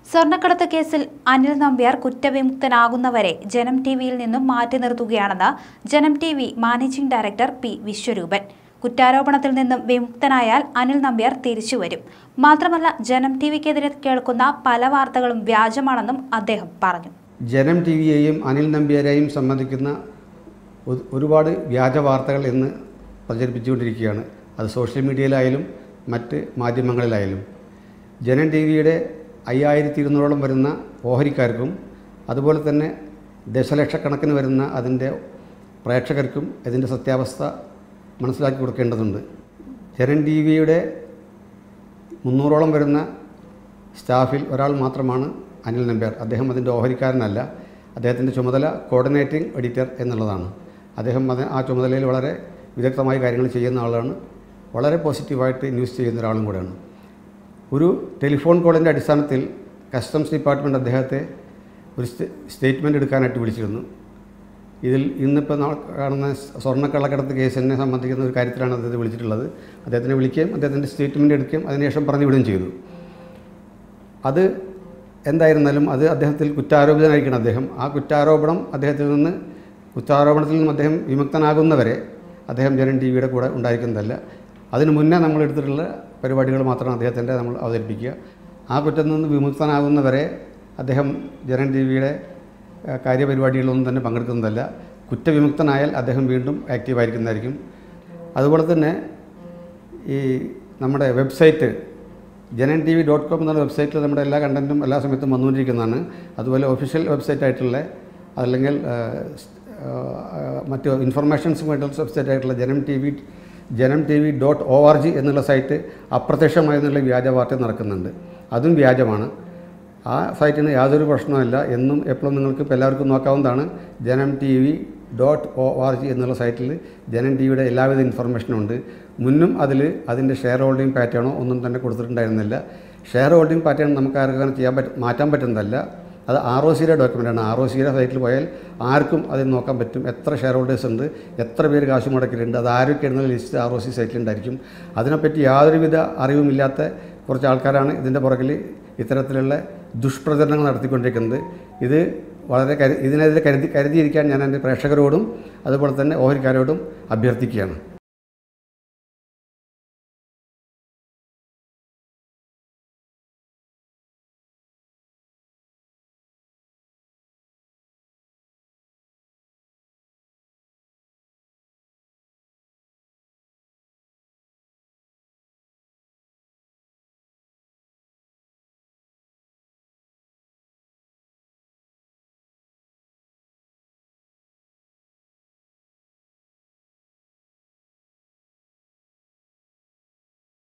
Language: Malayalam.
സ്വർണ്ണക്കടത്ത് കേസിൽ അനിൽ നമ്പ്യാർ കുറ്റവിമുക്തനാകുന്നവരെ ജനം ടി വിയിൽ നിന്നും മാറ്റി നിർത്തുകയാണെന്ന് Janam T V managing director P Vishwaroopan കുറ്റാരോപണത്തിൽ നിന്നും വിമുക്തനായാൽ അനിൽ നമ്പ്യാർ തിരിച്ചുവരും മാത്രമല്ല ജനം ടി വിക്കെതിരെ കേൾക്കുന്ന പല വാർത്തകളും വ്യാജമാണെന്നും അദ്ദേഹം പറഞ്ഞു ജനം ടി വിയെയും അനിൽ നമ്പ്യാരെയും സംബന്ധിക്കുന്ന ഒ- ഒരുപാട് വ്യാജ വാർത്തകൾ ഇന്ന് പ്രചരിപ്പിച്ചുകൊണ്ടിരിക്കുകയാണ് അത് സോഷ്യൽ മീഡിയയിലായാലും മറ്റ് മാധ്യമങ്ങളിലായാലും ജനം ടി വിയുടെ അയ്യായിരത്തി ഇരുന്നൂറോളം വരുന്ന ഓഹരിക്കാർക്കും അതുപോലെ തന്നെ ദശലക്ഷക്കണക്കിന് വരുന്ന അതിൻ്റെ പ്രേക്ഷകർക്കും ഇതിൻ്റെ സത്യാവസ്ഥ മനസ്സിലാക്കി കൊടുക്കേണ്ടതുണ്ട് ജനം ടി വിയുടെ മുന്നൂറോളം വരുന്ന സ്റ്റാഫിൽ ഒരാൾ മാത്രമാണ് അനിൽ നമ്പ്യാർ അദ്ദേഹം അതിൻ്റെ ഓഹരിക്കാരനല്ല അദ്ദേഹത്തിൻ്റെ ചുമതല കോർഡിനേറ്റിംഗ് എഡിറ്റർ എന്നുള്ളതാണ് അദ്ദേഹം അത് ആ ചുമതലയിൽ വളരെ വിദഗ്ധമായ കാര്യങ്ങൾ ചെയ്യുന്ന ആളാണ് വളരെ പോസിറ്റീവായിട്ട് ന്യൂസ് ചെയ്യുന്ന ഒരാളും കൂടെയാണ് ഒരു ടെലിഫോൺ കോളിൻ്റെ അടിസ്ഥാനത്തിൽ കസ്റ്റംസ് ഡിപ്പാർട്ട്മെൻറ്റ് അദ്ദേഹത്തെ ഒരു സ്റ്റേ- സ്റ്റേറ്റ്മെൻറ്റ് എടുക്കാനായിട്ട് വിളിച്ചിരുന്നു ഇതിൽ ഇന്നിപ്പോൾ നാ കാണുന്ന സ്വർണ്ണക്കള്ളക്കടത്ത് കേസിനെ സംബന്ധിക്കുന്ന ഒരു കാര്യത്തിലാണ് അദ്ദേഹത്തെ വിളിച്ചിട്ടുള്ളത് അദ്ദേഹത്തിനെ വിളിക്കുകയും അദ്ദേഹത്തിൻ്റെ സ്റ്റേറ്റ്മെൻറ്റ് എടുക്കുകയും അതിനുശേഷം പറഞ്ഞു വിടുകയും ചെയ്തു അത് എന്തായിരുന്നാലും അത് അദ്ദേഹത്തിൽ കുറ്റാരോപിതനായിരിക്കണം അദ്ദേഹം ആ കുറ്റാരോപണം അദ്ദേഹത്തിൽ നിന്ന് കുറ്റാരോപണത്തിൽ നിന്നും അദ്ദേഹം വിമുക്തനാകുന്നവരെ അദ്ദേഹം ജനൻ ടി വിയുടെ കൂടെ ഉണ്ടായിരിക്കുന്നതല്ല അതിനു മുന്നേ നമ്മൾ എടുത്തിട്ടുള്ള പരിപാടികൾ മാത്രമാണ് അദ്ദേഹത്തിൻ്റെ നമ്മൾ അവതരിപ്പിക്കുക ആ കുറ്റത്തിൽ നിന്ന് വിമുക്തനാകുന്നവരെ അദ്ദേഹം ജനൻ ടി വിയുടെ ഏഹ്, കാര്യപരിപാടികളൊന്നും തന്നെ പങ്കെടുക്കുന്നതല്ല കുറ്റവിമുക്തനായാൽ അദ്ദേഹം വീണ്ടും ആക്റ്റീവായിരിക്കുന്നതായിരിക്കും അതുപോലെ തന്നെ ഈ നമ്മുടെ website Janam T V dot com എന്നുള്ള വെബ്സൈറ്റിൽ നമ്മുടെ എല്ലാ കണ്ടൻറ്റും എല്ലാ സമയത്തും വന്നുകൊണ്ടിരിക്കുന്നതാണ് അതുപോലെ ഒഫീഷ്യൽ വെബ്സൈറ്റ് ആയിട്ടുള്ള അതല്ലെങ്കിൽ ആ, സ്- ആ, മറ്റ് ഇൻഫർമേഷൻസ് വേണ്ട വെബ്സൈറ്റ് ആയിട്ടുള്ള Janam T V Janam T V dot O R G എന്നുള്ള സൈറ്റ് അപ്രത്യക്ഷമായെന്നുള്ള വ്യാജ വാർത്ത നടക്കുന്നുണ്ട് അതും വ്യാജമാണ് ആ സൈറ്റിന് യാതൊരു പ്രശ്നവുമില്ല എന്നും എപ്പോഴും നിങ്ങൾക്ക് ഇപ്പോൾ എല്ലാവർക്കും നോക്കാവുന്നതാണ് Janam T V dot O R G എന്നുള്ള സൈറ്റിൽ ജനം ടി വിയുടെ എല്ലാവിധ ഇൻഫർമേഷനും ഉണ്ട് മുന്നും അതിൽ അതിൻ്റെ ഷെയർ ഹോൾഡിംഗ് പാറ്റേണോ ഒന്നും തന്നെ കൊടുത്തിട്ടുണ്ടായിരുന്നില്ല ഷെയർ ഹോൾഡിംഗ് പാറ്റേൺ നമുക്ക് ആർക്കും അങ്ങനെ ചെയ്യാൻ പറ്റും മാറ്റാൻ പറ്റുന്നതല്ല അത് ആർ ഒ സിയുടെ ഡോക്യുമെൻ്റാണ് ആർ ഒ സിയുടെ സൈറ്റിൽ പോയാൽ ആർക്കും അതിൽ നോക്കാൻ പറ്റും എത്ര ഷെയർ ഹോൾഡേഴ്സ് ഉണ്ട് എത്ര പേര് കാശ് മുടക്കിയിട്ടുണ്ട് അത് ആരൊക്കെ എന്നുള്ള ലിസ്റ്റ് ആർ ഒ സി സൈറ്റിലുണ്ടായിരിക്കും അതിനെപ്പറ്റി യാതൊരുവിധ അറിവുമില്ലാത്ത കുറച്ച് ആൾക്കാരാണ് ഇതിൻ്റെ പുറകിൽ ഇത്തരത്തിലുള്ള ദുഷ്പ്രചരണങ്ങൾ നടത്തിക്കൊണ്ടിരിക്കുന്നത് ഇത് വളരെ കരു ഇതിനെതിരെ കരുതി കരുതിയിരിക്കാൻ ഞാൻ എൻ്റെ പ്രേക്ഷകരോടും അതുപോലെ തന്നെ ഓഹരിക്കാരോടും അഭ്യർത്ഥിക്കുകയാണ്